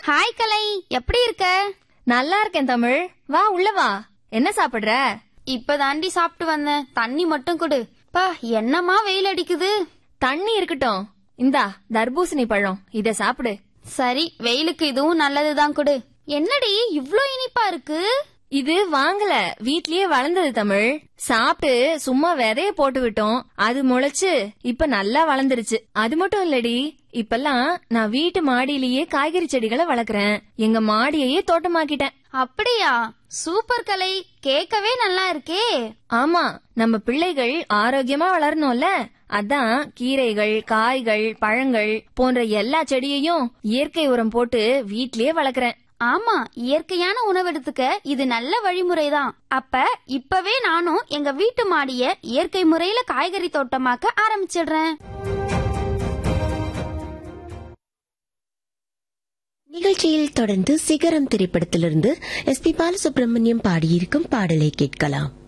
hi கலை எப்படி இருக்க நல்லா இருக்கேன் தமிழ் வா உள்ள வா என்ன சாப்பிடுற இப்பதாண்டி சாப்பிட்டு வந்தேன் தண்ணி மட்டும் கொடு பா என்னமா வெயில் அடிக்குது தண்ணி இருக்கட்டும் இந்தா தர்பூசணி பழம் இத சாப்பிடு சரி வெயிலுக்கு இதுவும் நல்லதுதான் கொடு என்னடி இவ்ளோ இனிப்பா இருக்கு இது வாங்கல வீட்லயே வளர்ந்தது தமிழ் சாப்பிட்டு சும்மா விதைய போட்டு விட்டோம் அது முளைச்சு இப்ப நல்லா வளர்ந்துருச்சு அது மட்டும் இல்லடி இப்பெல்லாம் நான் வீட்டு மாடியிலேயே காய்கறி செடிகளை வளர்க்கறேன் எங்க மாடியையே தோட்டமாக்கிட்டேன் அப்படியா சூப்பர் கலை கேட்கவே நல்லா இருக்கே ஆமா நம்ம பிள்ளைகள் ஆரோக்கியமா வளரணும்ல அதான் கீரைகள் காய்கள் பழங்கள் போன்ற எல்லா செடியையும் இயற்கை உரம் போட்டு வீட்லயே வளர்க்கறேன் ஆமா இயற்கையான உணவு எடுத்துக்க இது நல்ல வழிமுறைதான் அப்ப இப்பவே நானும் எங்க வீட்டு மாடிய இயற்கை முறையில காய்கறி தோட்டமாக்க ஆரம்பிச்சிடுறேன் நிகழ்ச்சியில் தொடர்ந்து சிகரம் திரைப்படத்திலிருந்து எஸ் பி பாலசுப்ரமணியம் பாடியிருக்கும் பாடலை கேட்கலாம்